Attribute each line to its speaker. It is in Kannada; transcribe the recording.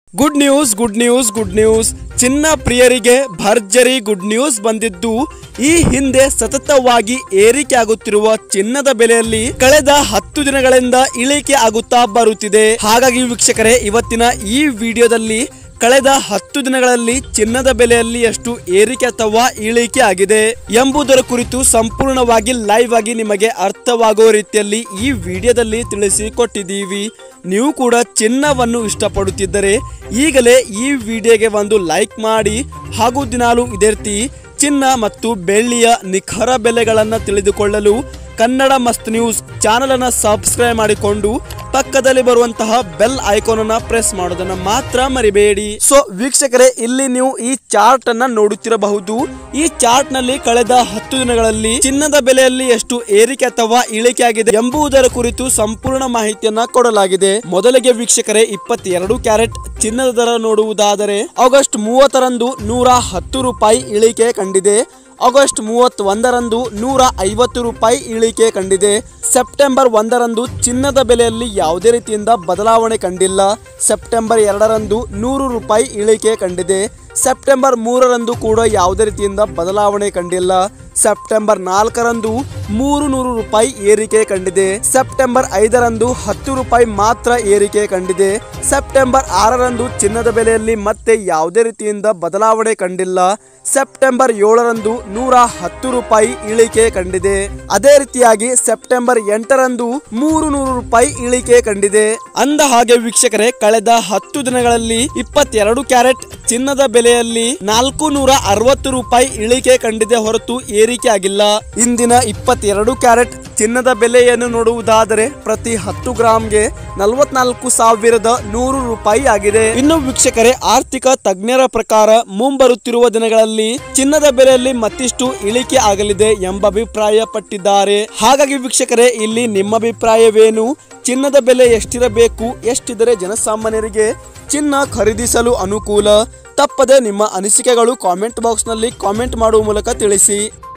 Speaker 1: good news good news good news ಚಿನ್ನ ಪ್ರಿಯರಿಗೆ ಭರ್ಜರಿ ಗುಡ್ ನ್ಯೂಸ್ ಬಂದಿದ್ದು ಈ ಹಿಂದೆ ಸತತವಾಗಿ ಏರಿಕೆ ಆಗುತ್ತಿರುವ ಚಿನ್ನದ ಬೆಲೆಯಲ್ಲಿ ಕಳೆದ ಹತ್ತು ದಿನಗಳಿಂದ ಇಳಿಕೆ ಆಗುತ್ತಾ ಬರುತ್ತಿದೆ ಹಾಗಾಗಿ ವೀಕ್ಷಕರೇ ಇವತ್ತಿನ ಈ ವಿಡಿಯೋದಲ್ಲಿ ಕಳೆದ ಹತ್ತು ದಿನಗಳಲ್ಲಿ ಚಿನ್ನದ ಬೆಲೆಯಲ್ಲಿ ಎಷ್ಟು ಏರಿಕೆ ಅಥವಾ ಇಳಿಕೆ ಆಗಿದೆ ಎಂಬುದರ ಕುರಿತು ಸಂಪೂರ್ಣವಾಗಿ ಲೈವ್ ಆಗಿ ನಿಮಗೆ ಅರ್ಥವಾಗುವ ರೀತಿಯಲ್ಲಿ ಈ ವಿಡಿಯೋದಲ್ಲಿ ತಿಳಿಸಿಕೊಟ್ಟಿದ್ದೀವಿ ನೀವು ಕೂಡ ಚಿನ್ನವನ್ನು ಇಷ್ಟಪಡುತ್ತಿದ್ದರೆ ಈಗಲೇ ಈ ವಿಡಿಯೋಗೆ ಒಂದು ಲೈಕ್ ಮಾಡಿ ಹಾಗೂ ದಿನಾಲು ಇದೇ ರೀತಿ ಚಿನ್ನ ಮತ್ತು ಬೆಳ್ಳಿಯ ನಿಖರ ಬೆಲೆಗಳನ್ನು ತಿಳಿದುಕೊಳ್ಳಲು ಕನ್ನಡ ಮಸ್ತ್ ನ್ಯೂಸ್ ಚಾನಲ್ ಅನ್ನ ಸಬ್ಸ್ಕ್ರೈಬ್ ಮಾಡಿಕೊಂಡು ಪಕ್ಕದಲ್ಲಿ ಬರುವಂತಹ ಬೆಲ್ ಐಕಾನ್ ಅನ್ನ ಪ್ರೆಸ್ ಮಾಡೋದನ್ನ ಮಾತ್ರ ಮರಿಬೇಡಿ ಸೊ ವೀಕ್ಷಕರೇ ಇಲ್ಲಿ ನೀವು ಈ ಚಾರ್ಟ್ ಅನ್ನ ನೋಡುತ್ತಿರಬಹುದು ಈ ಚಾರ್ಟ್ ನಲ್ಲಿ ಕಳೆದ ಹತ್ತು ದಿನಗಳಲ್ಲಿ ಚಿನ್ನದ ಬೆಲೆಯಲ್ಲಿ ಎಷ್ಟು ಏರಿಕೆ ಅಥವಾ ಇಳಿಕೆ ಆಗಿದೆ ಎಂಬುದರ ಕುರಿತು ಸಂಪೂರ್ಣ ಮಾಹಿತಿಯನ್ನ ಕೊಡಲಾಗಿದೆ ಮೊದಲಿಗೆ ವೀಕ್ಷಕರೇ ಇಪ್ಪತ್ತೆರಡು ಕ್ಯಾರೆಟ್ ಚಿನ್ನದ ದರ ನೋಡುವುದಾದರೆ ಆಗಸ್ಟ್ ಮೂವತ್ತರಂದು ನೂರ ಹತ್ತು ರೂಪಾಯಿ ಇಳಿಕೆ ಕಂಡಿದೆ ಆಗಸ್ಟ್ ಮೂವತ್ತೊಂದರಂದು ನೂರ ಐವತ್ತು ರೂಪಾಯಿ ಇಳಿಕೆ ಕಂಡಿದೆ ಸೆಪ್ಟೆಂಬರ್ ಒಂದರಂದು ಚಿನ್ನದ ಬೆಲೆಯಲ್ಲಿ ಯಾವುದೇ ರೀತಿಯಿಂದ ಬದಲಾವಣೆ ಕಂಡಿಲ್ಲ ಸೆಪ್ಟೆಂಬರ್ ಎರಡರಂದು ನೂರು ರೂಪಾಯಿ ಇಳಿಕೆ ಕಂಡಿದೆ ಸೆಪ್ಟೆಂಬರ್ ಮೂರರಂದು ಕೂಡ ಯಾವುದೇ ರೀತಿಯಿಂದ ಬದಲಾವಣೆ ಕಂಡಿಲ್ಲ ಸೆಪ್ಟೆಂಬರ್ ನಾಲ್ಕರಂದು ಮೂರು ನೂರು ರೂಪಾಯಿ ಏರಿಕೆ ಕಂಡಿದೆ ಸೆಪ್ಟೆಂಬರ್ ಐದರಂದು ಹತ್ತು ರೂಪಾಯಿ ಮಾತ್ರ ಏರಿಕೆ ಕಂಡಿದೆ ಸೆಪ್ಟೆಂಬರ್ ಆರರಂದು ಚಿನ್ನದ ಬೆಲೆಯಲ್ಲಿ ಮತ್ತೆ ಯಾವುದೇ ರೀತಿಯಿಂದ ಬದಲಾವಣೆ ಕಂಡಿಲ್ಲ ಸೆಪ್ಟೆಂಬರ್ ಏಳರಂದು ನೂರ ಹತ್ತು ರೂಪಾಯಿ ಇಳಿಕೆ ಕಂಡಿದೆ ಅದೇ ರೀತಿಯಾಗಿ ಸೆಪ್ಟೆಂಬರ್ ಎಂಟರಂದು ಮೂರು ನೂರು ರೂಪಾಯಿ ಇಳಿಕೆ ಕಂಡಿದೆ ಅಂದ ಹಾಗೆ ವೀಕ್ಷಕರೇ ಕಳೆದ ಹತ್ತು ದಿನಗಳಲ್ಲಿ ಇಪ್ಪತ್ತೆರಡು ಕ್ಯಾರೆಟ್ ಚಿನ್ನದ ಬೆಲೆಯಲ್ಲಿ ನಾಲ್ಕು ನೂರ ಅರವತ್ತು ರೂಪಾಯಿ ಇಳಿಕೆ ಕಂಡಿದೆ ಹೊರತು ಏರಿಕೆ ಆಗಿಲ್ಲ ಇಂದಿನ ಇಪ್ಪತ್ತೆರಡು ಕ್ಯಾರೆಟ್ ಚಿನ್ನದ ಬೆಲೆಯನ್ನು ನೋಡುವುದಾದರೆ ಪ್ರತಿ ಹತ್ತು ಗ್ರಾಮ್ಗೆ ನಲವತ್ನಾಲ್ಕು ಸಾವಿರದ ನೂರು ರೂಪಾಯಿ ಆಗಿದೆ ಇನ್ನು ವೀಕ್ಷಕರೇ ಆರ್ಥಿಕ ತಜ್ಞರ ಪ್ರಕಾರ ಮುಂಬರುತ್ತಿರುವ ದಿನಗಳಲ್ಲಿ ಚಿನ್ನದ ಬೆಲೆಯಲ್ಲಿ ಮತ್ತಿಷ್ಟು ಇಳಿಕೆ ಆಗಲಿದೆ ಎಂಬ ಅಭಿಪ್ರಾಯ ಪಟ್ಟಿದ್ದಾರೆ ಹಾಗಾಗಿ ವೀಕ್ಷಕರೇ ಇಲ್ಲಿ ನಿಮ್ಮ ಅಭಿಪ್ರಾಯವೇನು ಚಿನ್ನದ ಬೆಲೆ ಎಷ್ಟಿರಬೇಕು ಎಷ್ಟಿದ್ದರೆ ಜನಸಾಮಾನ್ಯರಿಗೆ ಚಿನ್ನ ಖರೀದಿಸಲು ಅನುಕೂಲ ತಪ್ಪದೆ ನಿಮ್ಮ ಅನಿಸಿಕೆಗಳು ಕಾಮೆಂಟ್ ಬಾಕ್ಸ್ನಲ್ಲಿ ಕಾಮೆಂಟ್ ಮಾಡುವ ಮೂಲಕ ತಿಳಿಸಿ